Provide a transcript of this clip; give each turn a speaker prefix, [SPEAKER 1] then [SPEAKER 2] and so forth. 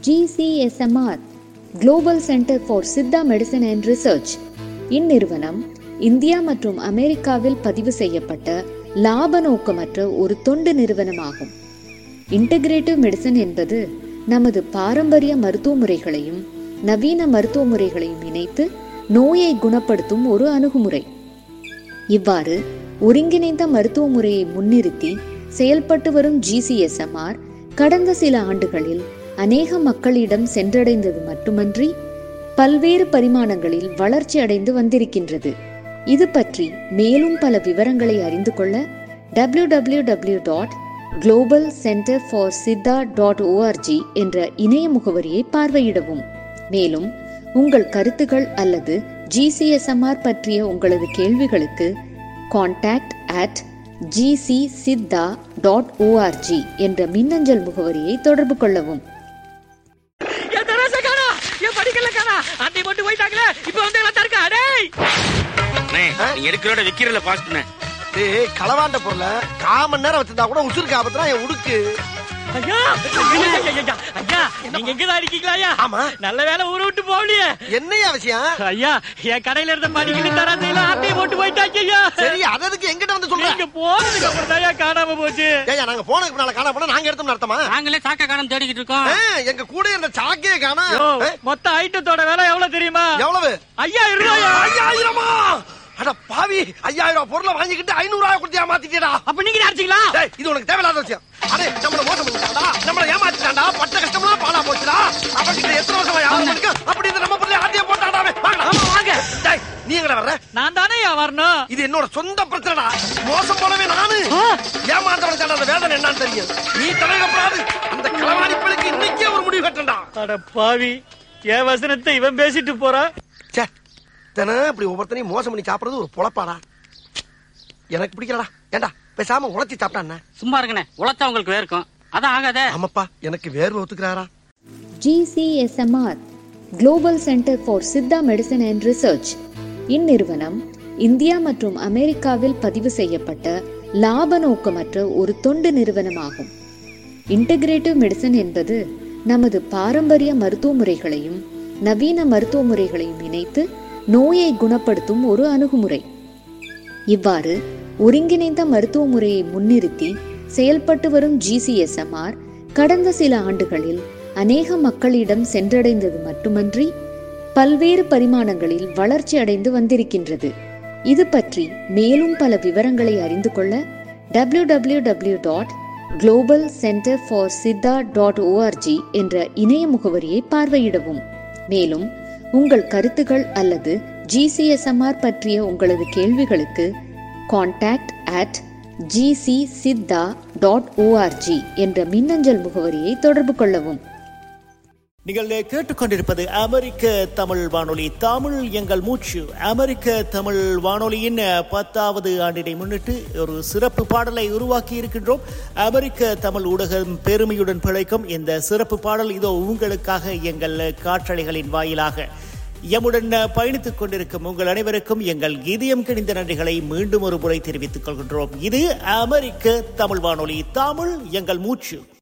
[SPEAKER 1] GCSMR global centre for Siddha medicine and research இந்நிறுவனம் India மற்றும் அமெரிக்காவில் பதிவு செய்யப்பட்ட லாப நோக்கமற்ற ஒரு தொண்டு நிறுவனமாகும் இன்டகிரேட்டிவ் மெடிசன் என்பது நமது பாரம்பரிய மருத்துவ முறைகளையும் நவீன மருத்துவ முறைகளையும் இணைத்து நோயை குணப்படுத்தும் ஒரு அணுகுமுறை இவ்வாறு ஒருங்கிணைந்த மருத்துவ முறையை முன்னிறுத்தி செயல்பட்டு வரும் ஜிசிஎஸ்எம்ஆர் கடந்த சில ஆண்டுகளில் அநேக மக்களிடம் சென்றடைந்தது மட்டுமன்றி பல்வேறு பரிமாணங்களில் வளர்ச்சி அடைந்து வந்திருக்கின்றது இது பற்றி மேலும் பல விவரங்களை அறிந்து கொள்ள W W W dot global centre for Siddha dot ORG என்ற இணைய முகவரியை பார்வையிடவும் மேலும் உங்கள் கருத்துகள் அல்லது ஜிசிஎஸ்எம்ஆர் பற்றிய உங்களது கேள்விகளுக்கு contact at GC Siddha dot ORG என்ற மின்னஞ்சல் முகவரியை தொடர்பு கொள்ளவும்
[SPEAKER 2] என் தராச காணா என் படிக்கல காணா அன்னை மட்டும் போயிட்டாங்களே இப்ப வந்து எல்லாம் தருக்கா டேய்
[SPEAKER 3] அண்ணே, நீங்க எடுக்கிறோட விக்கிறதுல பாஸ்ட்னே
[SPEAKER 4] டேய் களவாண்ட பொருளை கால் மணி நேரம் வச்சிருந்தா கூட உசுருக்கு ஆபத்துனா என் உடுக்கு
[SPEAKER 2] ஐயா ஐயா, ஐயா, ஐயா, ஐயா நீங்க எங்கதான் இருக்கீங்களா ஐயா
[SPEAKER 4] ஆமா.
[SPEAKER 2] நல்ல வேலை ஊரை விட்டு போகலையே
[SPEAKER 4] என்னையா விஷயம்
[SPEAKER 2] ஐயா என் கடையில இருந்த படிக்கல தராசையில அன்னை போட்டு போயிட்டாங்க ஐயா
[SPEAKER 4] சரி அதற்கு எங்கிட்ட வந்து சொல்றேன்
[SPEAKER 2] நீங்க போனதுக்கு அப்புறம் தான் காணாம போச்சு
[SPEAKER 4] ஏயா நாங்க போனதுக்கு முன்னால காண போனா நாங்க எடுத்தோம் நடத்தமா
[SPEAKER 3] நாங்களே சாக்க காலம் தேடிக்கிட்டு இருக்கோம்
[SPEAKER 4] எங்க கூட இருந்த சாக்கே காணா
[SPEAKER 2] யோ, மொத்த ஐட்டத்தோட விலை எவ்வளவு தெரியுமா
[SPEAKER 4] எவ்வளவு
[SPEAKER 2] ஐயாயிரம் ரூபாயா
[SPEAKER 4] ஐயாயிரமா அட பாவி ஐயாயிரம் ரூபாய் பொருளை வாங்கிக்கிட்டு ஐநூறு ரூபாய் கொடுத்து ஏமாத்திட்டா
[SPEAKER 2] அப்ப நீங்க அடிச்சீங்களா
[SPEAKER 4] டேய் இது உனக்கு தேவையில்லாத விஷயம் அடே நம்மள மோசம் பண்ணிட்டான்டா நம்மள ஏமாத்திட்டான்டா பட்ட கஷ்டம்லாம் பாலா போச்சுடா அவன்கிட்ட எத்தனை வருஷமா யாரும் இருக்கு அப்படி இந்த நம்ம பிள்ளை ஆட்டிய போட்டாடா அவன். வாங்கடா
[SPEAKER 2] ஆமா, வாங்க.
[SPEAKER 4] டேய் நீ எங்கடா வர்ற
[SPEAKER 2] நான் தானே ஐயா வரணும்
[SPEAKER 4] இது என்னோட சொந்த பிரச்சனைடா மோசம் போனவே நானு ஏமாந்தவனுக்கு அந்த வேதனை என்னன்னு தெரியும் நீ தலையிடப்படாது அந்த களவாணிப்பளுக்கு இன்னைக்கே ஒரு முடிவு கட்டண்டா
[SPEAKER 2] அட பாவி என் வசனத்தை இவன் பேசிட்டு போறான்
[SPEAKER 4] ச்சே தினம் இப்படி ஒவ்வொருத்தனையும் மோசம் பண்ணி சாப்பிடுறது ஒரு பொழப்பாடா எனக்கு பிடிக்கலடா ஏண்டா பேசாம உழைச்சி சாப்பிட்டா என்ன
[SPEAKER 3] சும்மா இருங்கண்ணே உழைச்சா உங்களுக்கு வேர்க்கும் அதான் ஆகாதே
[SPEAKER 4] ஆமாப்பா எனக்கு வேர்வை ஒத்துக்கிறாரா
[SPEAKER 1] GCSMR global centre for Siddha medicine and research இந்நிறுவனம் இந்தியா மற்றும் அமெரிக்காவில் பதிவு செய்யப்பட்ட லாப நோக்கமற்ற ஒரு தொண்டு நிறுவனமாகும் இன்டகிரேட்டிவ் மெடிசன் என்பது நமது பாரம்பரிய மருத்துவ முறைகளையும் நவீன மருத்துவ முறைகளையும் இணைத்து நோயை குணப்படுத்தும் ஒரு அணுகுமுறை இவ்வாறு ஒருங்கிணைந்த மருத்துவ முறையை முன்னிறுத்தி செயல்பட்டு வரும் ஜிசிஎஸ்எம்ஆர் கடந்த சில ஆண்டுகளில் அநேக மக்களிடம் சென்றடைந்தது மட்டுமன்றி பல்வேறு பரிமாணங்களில் வளர்ச்சி அடைந்து வந்திருக்கின்றது இது பற்றி மேலும் பல விவரங்களை அறிந்து கொள்ள W W W dot global centre for Siddha dot ORG என்ற இணைய முகவரியை பார்வையிடவும் மேலும் உங்கள் கருத்துகள் அல்லது ஜிசிஎஸ்எம்ஆர் பற்றிய உங்களது கேள்விகளுக்கு contact at GC Siddha dot ORG என்ற மின்னஞ்சல் முகவரியை தொடர்பு கொள்ளவும்
[SPEAKER 5] நீங்கள் கேட்டுக்கொண்டிருப்பது அமெரிக்க தமிழ் வானொலி தமிழ் எங்கள் மூச்சு அமெரிக்க தமிழ் வானொலியின் பத்தாவது ஆண்டினை முன்னிட்டு ஒரு சிறப்பு பாடலை உருவாக்கி இருக்கின்றோம் அமெரிக்க தமிழ் ஊடகம் பெருமையுடன் பிழைக்கும் இந்த சிறப்பு பாடல் இதோ உங்களுக்காக எங்கள் காற்றலைகளின் வாயிலாக எம்முடன் பயணித்துக் கொண்டிருக்கும் உங்கள் அனைவருக்கும் எங்கள் இதயம் கிணிந்த நன்றிகளை மீண்டும் ஒரு முறை தெரிவித்துக் கொள்கின்றோம் இது அமெரிக்க தமிழ் வானொலி தமிழ் எங்கள் மூச்சு